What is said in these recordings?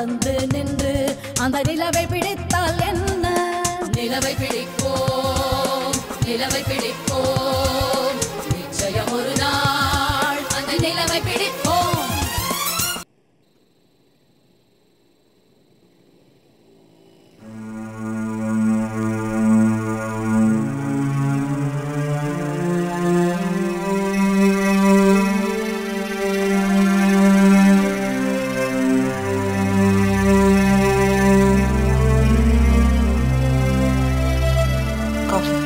வந்து நின்று அந்த நிலவை பிடித்தால் என்ன நிலவை பிடிப்போம் நிலவை பிடிப்போம் நிச்சயம் ஒரு நாள் அந்த நிலவை பிடிப்போம் காஃபி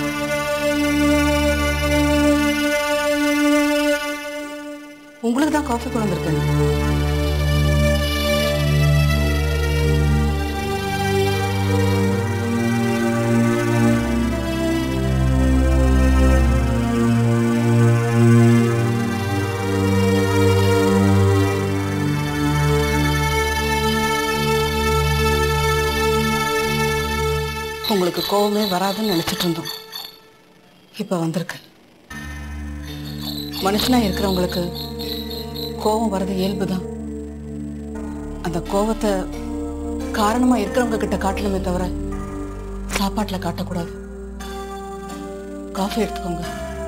உங்களுக்கு தான் காஃபி கொண்டு வந்திருக்கேன் உங்களுக்கு கோவமே வராதுன்னு நினைச்சிட்டு இருந்தோம் இப்ப வந்திருக்கு மனுஷனா இருக்கிறவங்களுக்கு கோபம் வர்றது இயல்புதான் அந்த கோபத்தை காரணமா இருக்கிறவங்க கிட்ட காட்டணுமே தவிர சாப்பாட்டுல காட்டக்கூடாது காஃபி எடுத்துக்கோங்க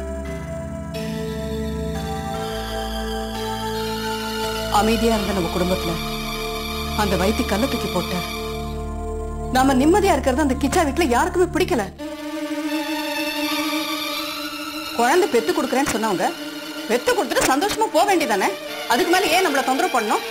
அமைதியா இருந்த நம்ம குடும்பத்துல அந்த வைத்தி கல்ல தூக்கி போட்டார் நாம நிம்மதியா இருக்கிறது அந்த கிச்சா வீட்டுல யாருக்குமே பிடிக்கல குழந்தை பெத்து கொடுக்குறேன்னு சொன்னவங்க பெத்து கொடுத்துட்டு சந்தோஷமா போக வேண்டியதானே அதுக்கு மேல ஏன் நம்மள தொந்தரவு பண்ணணும்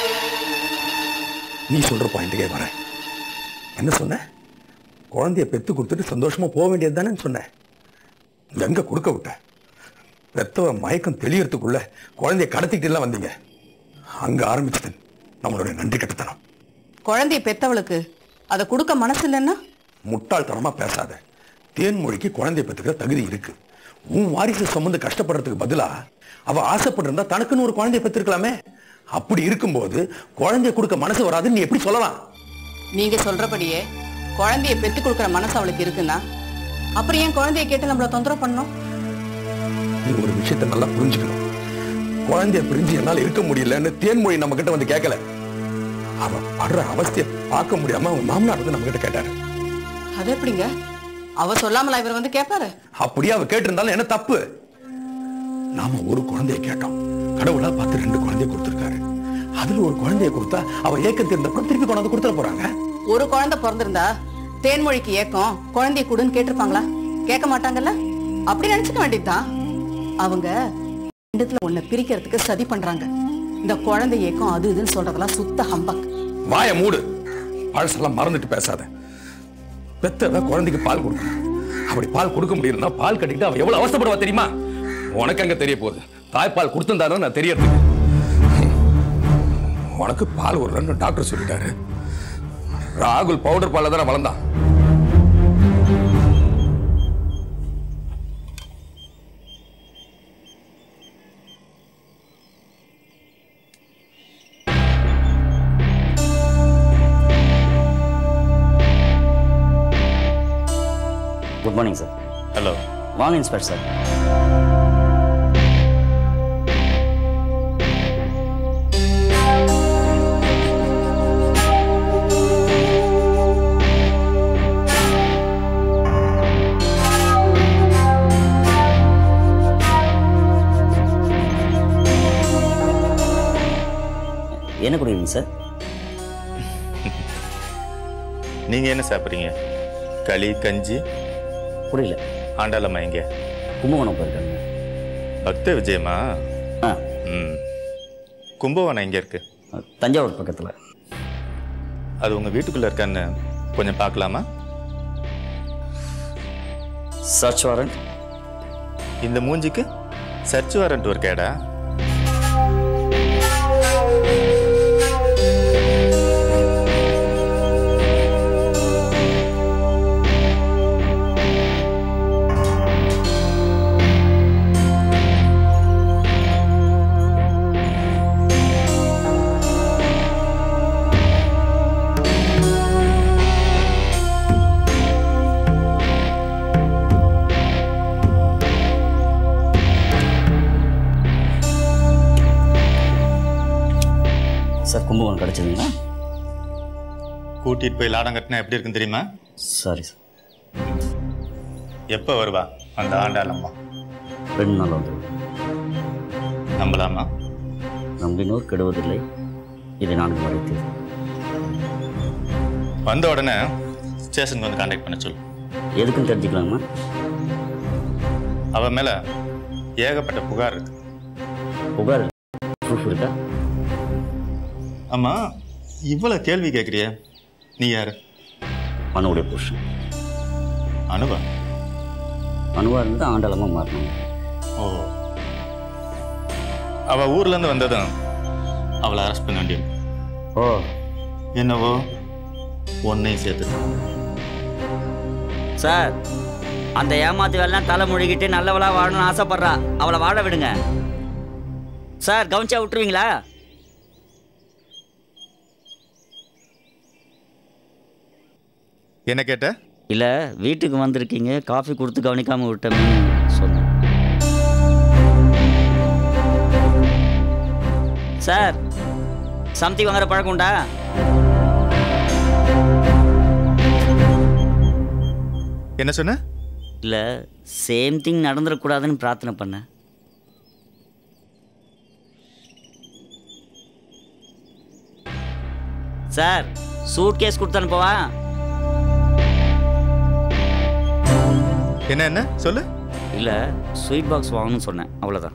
நீ சொல்ற பாயிண்ட்டுக்கே வரேன் என்ன சொன்ன குழந்தைய பெத்து கொடுத்துட்டு சந்தோஷமா போக வேண்டியது தானே சொன்னேன் எங்க கொடுக்க விட்ட பெத்தவ மயக்கம் தெளியறதுக்குள்ள குழந்தைய கடத்திட்டு எல்லாம் வந்தீங்க அங்க ஆரம்பிச்சது நம்மளுடைய நன்றி கட்டுத்தனம் குழந்தைய பெத்தவளுக்கு அதை கொடுக்க மனசு இல்லைன்னா முட்டாள்தனமா பேசாத தேன்மொழிக்கு குழந்தைய பெற்றுக்கிற தகுதி இருக்கு உன் வாரிசு சுமந்து கஷ்டப்படுறதுக்கு பதிலா அவ ஆசைப்பட்டிருந்தா தனக்குன்னு ஒரு குழந்தைய பெற்றிருக்கலாமே அப்படி இருக்கும்போது குழந்தைய கொடுக்க மனசு வராதுன்னு நீ எப்படி சொல்லலாம் நீங்க சொல்றபடியே குழந்தைய பெத்து கொடுக்குற மனசு அவளுக்கு இருக்குன்னா அப்புறம் ஏன் குழந்தைய கேட்டு நம்மள தொந்தரவு பண்ணணும் நீ ஒரு விஷயத்தை நல்லா புரிஞ்சுக்கணும் குழந்தைய பிரிஞ்சு என்னால இருக்க முடியலன்னு தேன்மொழி நம்ம கிட்ட வந்து கேட்கல அவ படுற அவஸ்தைய பார்க்க முடியாம அவன் மாமனார் வந்து நம்ம கிட்ட கேட்டாரு அது எப்படிங்க அவ சொல்லாமலா இவர் வந்து கேட்பாரு அப்படியே அவ கேட்டிருந்தாலும் என்ன தப்பு நாம ஒரு குழந்தைய கேட்டோம் கடவுளா பார்த்து ரெண்டு குழந்தைய கொடுத்திருக்காரு அதுல ஒரு குழந்தைய கொடுத்தா அவ ஏக்கம் தெரிந்தப்ப திருப்பி கொண்டாந்து கொடுத்துட போறாங்க ஒரு குழந்தை பிறந்திருந்தா தேன்மொழிக்கு ஏக்கம் குழந்தைய கொடுன்னு கேட்டிருப்பாங்களா கேட்க மாட்டாங்கல்ல அப்படி நினைச்சுக்க வேண்டியதுதான் அவங்க ரெண்டுத்துல ஒண்ணு பிரிக்கிறதுக்கு சதி பண்றாங்க இந்த குழந்தை ஏக்கம் அது இதுன்னு சொல்றதெல்லாம் சுத்த ஹம்பக் வாய மூடு பழசெல்லாம் மறந்துட்டு பேசாத பெத்தவ குழந்தைக்கு பால் கொடுக்கணும் அப்படி பால் கொடுக்க முடியலன்னா பால் கட்டிக்கிட்டு அவ எவ்வளவு அவசரப்படுவா தெரியுமா உனக்கு அங்க தெரிய போகுது தாய்ப்பால் கொடுத்திருந்தாலும் நான் தெரியறதுக்கு உனக்கு பால் ஒரு ரெண்டு டாக்டர் சொல்லிட்டாரு ராகுல் பவுடர் பால்ல தானே வளர்ந்தான் குட் மார்னிங் சார் ஹலோ வாங்க இன்ஸ்பெக்டர் சார் என்ன குடிக்கிறீங்க சார் நீங்க என்ன சாப்பிட்றீங்க களி கஞ்சி புரியல ஆண்டாளம்மா எங்க கும்பகோணம் போயிருக்காங்க பக்த விஜயமா ஆ ம் கும்பகோணம் எங்க இருக்கு தஞ்சாவூர் பக்கத்தில் அது உங்க வீட்டுக்குள்ள இருக்கான்னு கொஞ்சம் பார்க்கலாமா சர்ச் வாரண்ட் இந்த மூஞ்சிக்கு சர்ச் வாரண்ட் ஒரு கேடா சார் கும்பகோணம் கிடச்சிதுங்களா கூட்டிட்டு போய் லாடம் கட்டினா எப்படி இருக்குன்னு தெரியுமா சாரி சார் எப்போ வருவா அந்த ஆண்டாளம்மா ரெண்டு நாள் வந்து நம்பலாமா நம்பினோர் கெடுவதில்லை இதை நான்கு மறைத்தேன் வந்த உடனே ஸ்டேஷனுக்கு வந்து கான்டாக்ட் பண்ண சொல்லு எதுக்குன்னு தெரிஞ்சுக்கலாமா அவன் மேல ஏகப்பட்ட புகார் இருக்கு புகார் ப்ரூஃப் இருக்கா ஆமா இவ்வளவு கேள்வி கேட்குறிய நீ யாரு அணுவுடைய புருஷன் அனுபா அணுவாக இருந்து ஆண்டலமாக மாறினாங்க ஓ அவ ஊர்ல இருந்து வந்ததும் அவளை அரெஸ்ட் பண்ண வேண்டியது ஓ என்னவோ ஒன்னையும் சேர்த்து சார் அந்த ஏமாத்து வேலைலாம் தலை முழுகிட்டு நல்லவளா வாழணும்னு ஆசைப்படுறா அவளை வாழ விடுங்க சார் கவனிச்சா விட்டுருவீங்களா என்ன கேட்ட இல்லை வீட்டுக்கு வந்திருக்கீங்க காஃபி கொடுத்து கவனிக்காம விட்டோமே சொன்னேன் சார் சம்தி வாங்குற பழக்கம் உண்டா என்ன சொன்ன இல்லை சேம் திங் நடந்துடக்கூடாதுன்னு பிரார்த்தனை பண்ணேன் சார் சூட் கேஸ் கொடுத்து அனுப்பவா என்ன என்ன சொல்லு இல்லை ஸ்வீட் பாக்ஸ் வாங்கணும்னு சொன்னேன் அவ்வளோதான்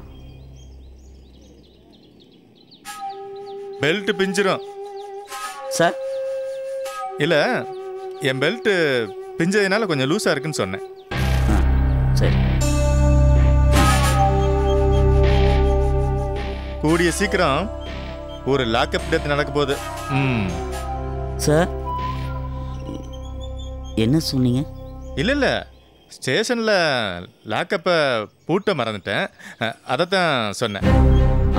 பெல்ட் பிஞ்சிரும் சார் இல்ல என் பெல்ட் பிஞ்சதுனால கொஞ்சம் லூசா இருக்குன்னு சொன்னேன் ஆ சரி கூடிய சீக்கிரம் ஒரு லாக்அப் டெத் நடக்க போகுது ம் சார் என்ன சொன்னீங்க இல்ல இல்ல ஸ்டேஷன்ல லாக்கப்பை பூட்ட மறந்துட்டேன் அஹ், அதைத்தான் சொன்னேன் ஆ,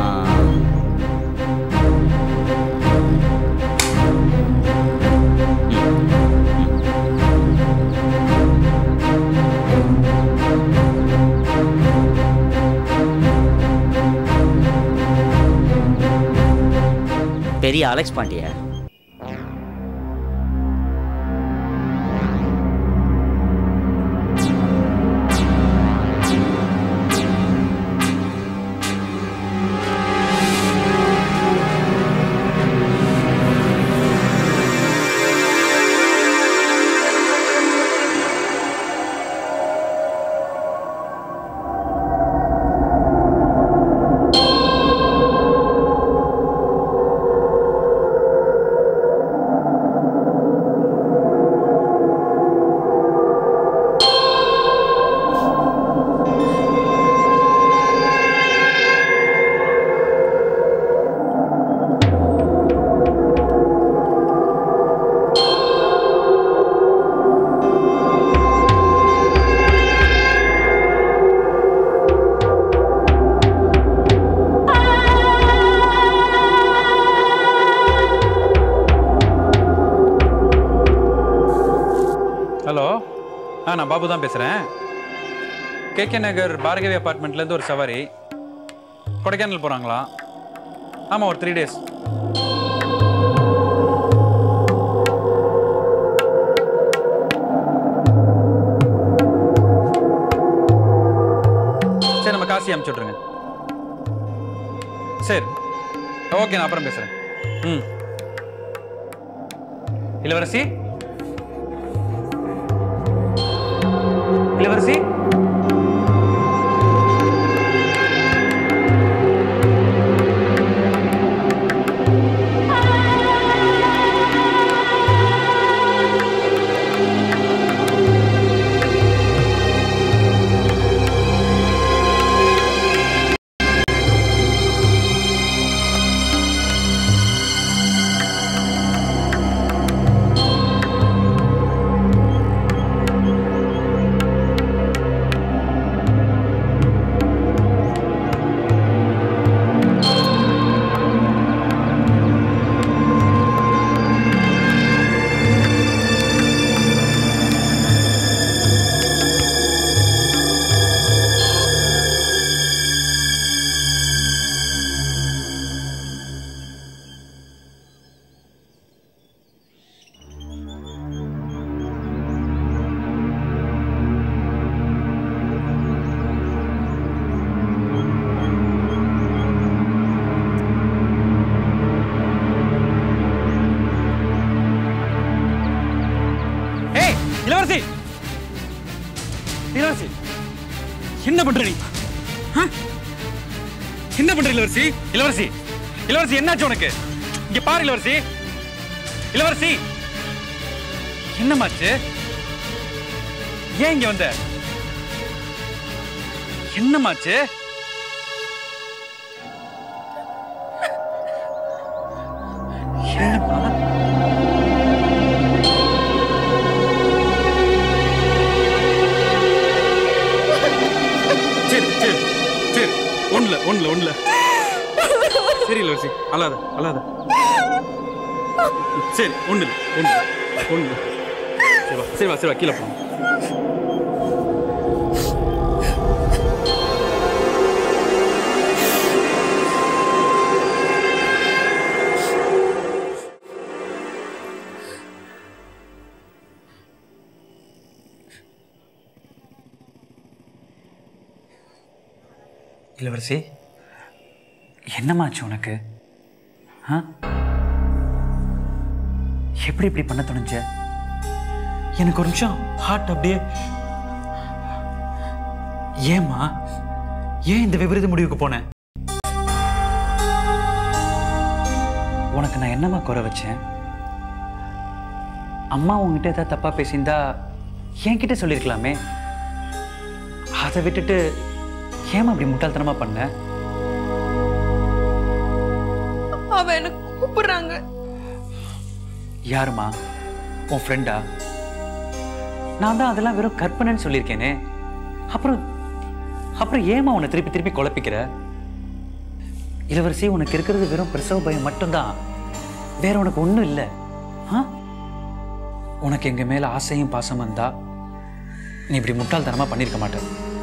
பெரிய அலெக்ஸ் பாண்டியா ஹலோ ஆ நான் பாபு தான் பேசுகிறேன் கேகே நகர் பார்கவி அப்பார்ட்மெண்ட்லேருந்து ஒரு சவாரி கொடைக்கானல் போகிறாங்களா ஆமாம் ஒரு த்ரீ டேஸ் சரி நம்ம காசி அமுச்சு விட்ருங்க சரி ஓகே நான் அப்புறம் பேசுகிறேன் ம் இளவரசி இளவரசி இளவரசி இளவரசி என்ன பண்ற நீ ஆ? என்ன பண்ற இளவரசி இளவரசி இளவரசி என்னாச்சு உனக்கு இங்க பாரு இளவரசி இளவரசி என்னமாச்சு ஏன் இங்க வந்த என்னமாச்சு என்னம்மா சரி சரி சரி ஒண்ணுல ஒண்ணுல ஒண்ணுல சரி இளவரசி அழாத அழாத சரி ஒண்ணு ஒண்ணு ஒண்ணு சரி வா சரி வா சரி வா கீழே போங்க இளவரசி என்னமாச்சு உனக்கு ஆ எப்படி இப்படி பண்ண துணிஞ்ச எனக்கு ஒரு நிமிஷம் ஹார்ட் அப்படியே ஏம்மா ஏன் இந்த விபரீத முடிவுக்கு போன உனக்கு நான் என்னம்மா குறை வச்சேன் அம்மா உங்ககிட்ட ஏதாவது தப்பா பேசியிருந்தா என்கிட்ட சொல்லியிருக்கலாமே அதை விட்டுட்டு ஏமா அப்படி முட்டாள்தனமா பண்ண அவ எனக்கு கூப்பிடுறாங்க யாருமா உன் ஃப்ரெண்டா நான் தான் அதெல்லாம் வெறும் கற்பனைன்னு சொல்லியிருக்கேனே அப்புறம் அப்புறம் ஏமா உன்னை திருப்பி திருப்பி குழப்பிக்கிற இளவரசி உனக்கு இருக்கிறது வெறும் பிரசவ பயம் மட்டும்தான் வேற உனக்கு ஒன்றும் இல்லை ஆ உனக்கு எங்க மேல ஆசையும் பாசமும் இருந்தா நீ இப்படி முட்டாள்தனமா பண்ணியிருக்க மாட்ட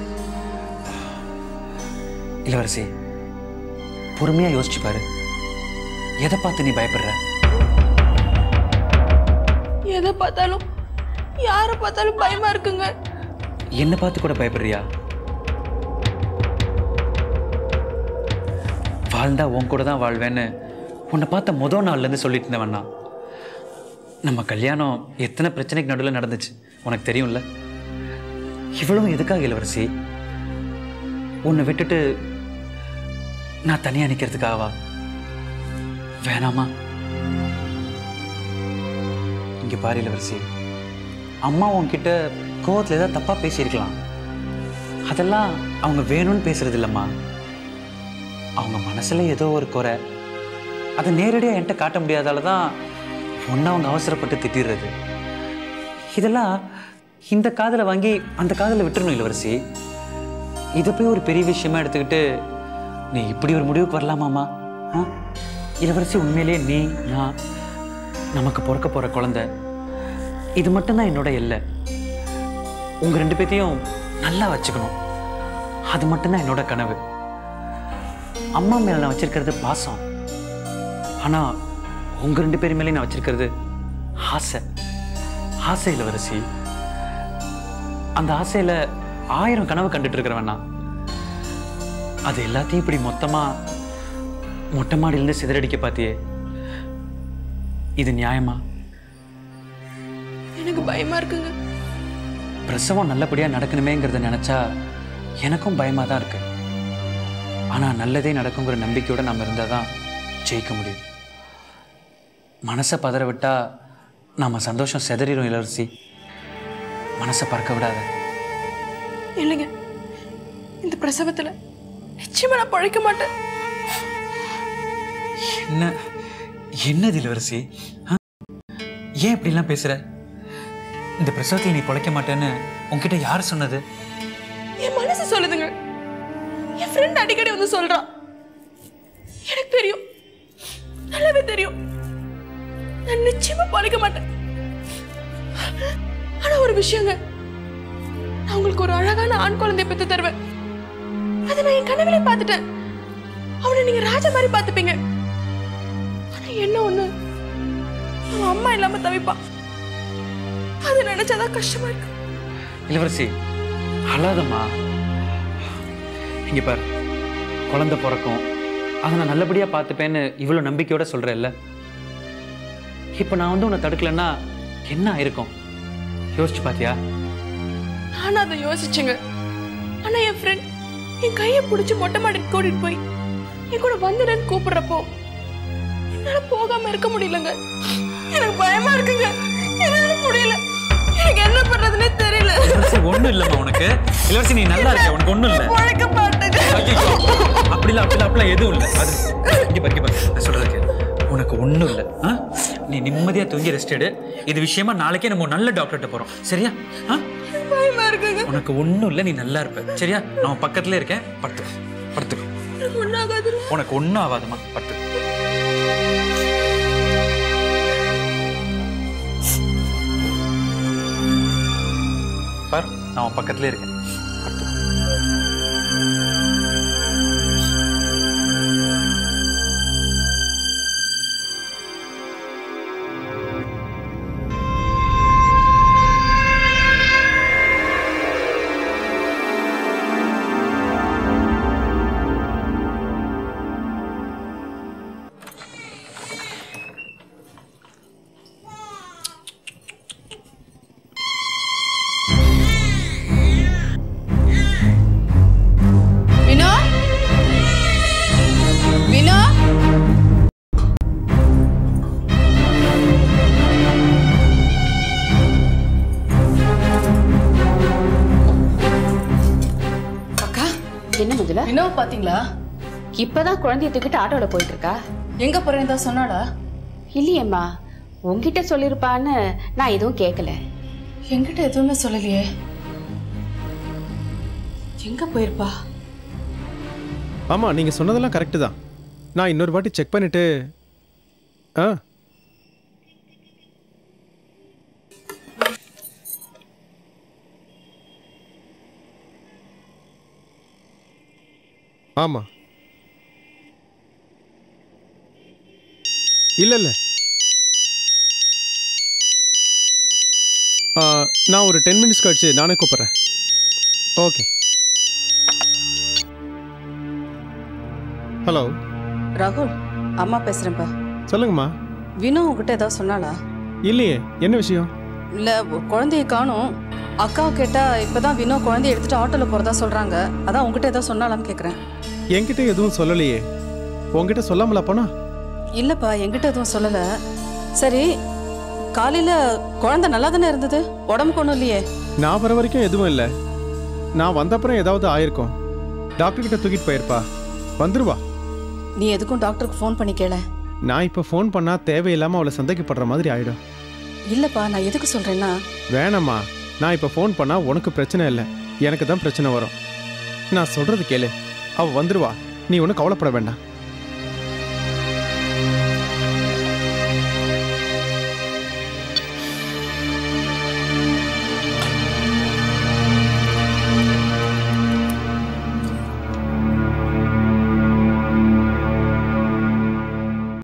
இளவரசி பொறுமையா யோசிச்சு பாரு எதை பார்த்து நீ பயப்படுற எதை பார்த்தாலும் யாரை பார்த்தாலும் பயமா இருக்குங்க என்ன பார்த்து கூட பயப்படுறியா வாழ்ந்தா உன் கூட தான் வாழ்வேன்னு உன்னை பார்த்த முதல் நாள்லேருந்து சொல்லிட்டு இருந்தவண்ணா நம்ம கல்யாணம் எத்தனை பிரச்சனைக்கு நடுவில் நடந்துச்சு உனக்கு தெரியும்ல இவ்வளவும் எதுக்காக இளவரசி உன்னை விட்டுட்டு நான் தனியாக நிற்கிறதுக்காகவா வேணாமா இங்கே பாரு இளவரசி அம்மா உன்கிட்ட கோவத்தில் ஏதாவது தப்பாக பேசியிருக்கலாம் அதெல்லாம் அவங்க வேணும்னு பேசுறது இல்லைம்மா அவங்க மனசுல ஏதோ ஒரு குறை அதை நேரடியாக என்கிட்ட காட்ட முடியாதால தான் ஒன்று அவங்க அவசரப்பட்டு திட்டிடுறது இதெல்லாம் இந்த காதில் வாங்கி அந்த காதில் விட்டுறணும் இளவரசி இதை போய் ஒரு பெரிய விஷயமா எடுத்துக்கிட்டு நீ இப்படி ஒரு முடிவுக்கு வரலாமாம்மா ஆ இளவரசி உண்மையிலேயே நீ நான் நமக்கு பிறக்க போகிற குழந்தை இது மட்டும்தான் என்னோட எல்லை உங்கள் ரெண்டு பேத்தையும் நல்லா வச்சுக்கணும் அது மட்டும்தான் என்னோட கனவு அம்மா மேல நான் வச்சிருக்கிறது பாசம் ஆனா உங்க ரெண்டு பேர் மேலே நான் வச்சிருக்கிறது ஆசை ஆசை இளவரசி அந்த ஆசையில ஆயிரம் கனவு கண்டுட்டு இருக்கிறவன் நான் அது எல்லாத்தையும் இப்படி மொத்தமா மொட்டை மாடியிலிருந்து சிதறடிக்க பார்த்தியே இது நியாயமா எனக்கு பயமா இருக்குங்க பிரசவம் நல்லபடியா நடக்கணுமேங்கிறத நினைச்சா எனக்கும் பயமா தான் இருக்கு ஆனா நல்லதே நடக்குங்கிற நம்பிக்கையோட நம்ம இருந்தாதான் ஜெயிக்க முடியும் மனசை பதற விட்டா நாம சந்தோஷம் செதறிடும் இளவரசி மனசை பறக்க விடாத இல்லைங்க இந்த பிரசவத்துல நிச்சயமா நான் பழைக்க மாட்டேன் என்ன என்னது இளவரசி ஆ? ஏன் இப்படிலாம் பேசுற இந்த பிரசவத்தில் நீ பொழைக்க மாட்டேன்னு உன்கிட்ட யார் சொன்னது என் மனசு சொல்லுதுங்க என் ஃப்ரெண்ட் அடிக்கடி வந்து சொல்றான் எனக்கு தெரியும் நல்லாவே தெரியும் நான் நிச்சயமா பழைக்க மாட்டேன் ஆனா ஒரு விஷயங்க நான் உங்களுக்கு ஒரு அழகான ஆண் குழந்தைய பெற்று தருவேன் அதை நான் என் கனவிலே பார்த்துட்டேன் அவனை நீங்க ராஜா மாதிரி பார்த்துப்பீங்க ஆனா என்ன ஒண்ணு அவன் அம்மா இல்லாம தவிப்பான் அது நினைச்சாதான் கஷ்டமா இருக்கு இளவரசி அழாதம்மா இங்க பார் குழந்தை பிறக்கும் அதை நான் நல்லபடியா பார்த்துப்பேன்னு இவ்வளோ நம்பிக்கையோட சொல்றேல்ல இப்போ நான் வந்து உன்னை தடுக்கலைன்னா என்ன ஆயிருக்கும் யோசிச்சு பாத்தியா நானும் அதை யோசிச்சேங்க ஆனா என் ஃப்ரெண்ட் என் கையை பிடிச்சி மொட்டை மாடிக்கு கூட்டிட்டு போய் என் கூட வந்துடுன்னு கூப்பிடுறப்போ என்னால போகாம இருக்க முடியலங்க எனக்கு பயமா இருக்குங்க என்னால முடியல எனக்கு என்ன பண்றதுன்னே தெரியல இளவரசி ஒண்ணும் இல்லம்மா உனக்கு இளவரசி நீ நல்லா இருக்க உனக்கு ஒண்ணும் இல்ல உழைக்க மாட்டேங்க ஐயோ அப்படிலாம் அப்படிலாம் அப்படிலாம் எதுவும் இல்லை அது இங்க பாரு, இங்க பாரு. நான் சொல்றது கேளு. உனக்கு ஒண்ணும் இல்லை ஆ? நீ நிம்மதியா தூங்கி ரெஸ்ட் எடு இது விஷயமா நாளைக்கே நம்ம ஒரு நல்ல டாக்டர்கிட்ட போறோம் சரியா ஆ? பயமா இருக்குங்க உனக்கு ஒண்ணும் இல்லை நீ நல்லா இருப்ப சரியா நான் பக்கத்துல இருக்கேன் படுத்துக்கோ படுத்துக்கோ எனக்கு ஒன்றாகாதுல்ல உனக்கு ஒன்றும் ஆகாதம்மா படுத்துக்கோ பார் நான் உன் பக்கத்துல இருக்கேன் படுத்துக்கோ வினோ வினோ அக்கா என்ன முதல வினோ பாத்தீங்களா இப்பதான் குழந்தைய தூக்கிட்டு ஆட்டோல போயிட்டு இருக்கா எங்க போறேன் சொன்னாடா இல்லையேம்மா உன்கிட்ட சொல்லிருப்பான்னு நான் எதுவும் கேட்கல என்கிட்ட எதுவுமே சொல்லலையே எங்க போயிருப்பா ஆமாம் நீங்கள் சொன்னதெல்லாம் கரெக்டு தான் நான் இன்னொரு வாட்டி செக் பண்ணிவிட்டு ஆ ஆமாம் இல்லை இல்லை நான் ஒரு டென் மினிட்ஸ் கழிச்சு நானே கூப்பிட்றேன் ஓகே ஹலோ ராகுல் அம்மா பேசுறேன்ப்பா சொல்லுங்கம்மா வினோ உங்ககிட்ட ஏதாவது சொன்னாளா இல்லையே என்ன விஷயம் இல்ல ஒரு குழந்தைய காணும் அக்கா கேட்டா இப்பதான் வினோ குழந்தைய எடுத்துட்டு ஆட்டோல போறதா சொல்றாங்க அதான் உங்ககிட்ட ஏதாவது சொன்னாலான்னு கேக்குறேன் என்கிட்ட எதுவும் சொல்லலையே உன்கிட்ட சொல்லாமலா போனா இல்லப்பா என்கிட்ட எதுவும் சொல்லல சரி காலையில குழந்தை நல்லா தானே இருந்தது உடம்புக்கு ஒன்றும் இல்லையே நான் வர வரைக்கும் எதுவும் இல்லை நான் வந்தப்புறம் ஏதாவது ஆயிருக்கும் டாக்டர் கிட்ட தூக்கிட்டு போயிருப்பா வந்துருவா நீ எதுக்கும் டாக்டருக்கு ஃபோன் பண்ணி கேள நான் இப்போ ஃபோன் பண்ணா தேவையில்லாம அவளை சந்தேகப்படுற மாதிரி ஆயிடும் இல்லப்பா நான் எதுக்கு சொல்றேன்னா வேணாம்மா நான் இப்போ ஃபோன் பண்ணா உனக்கு பிரச்சனை இல்லை எனக்கு தான் பிரச்சனை வரும் நான் சொல்றது கேளு அவ வந்துருவா நீ ஒன்றும் கவலைப்பட வேண்டாம்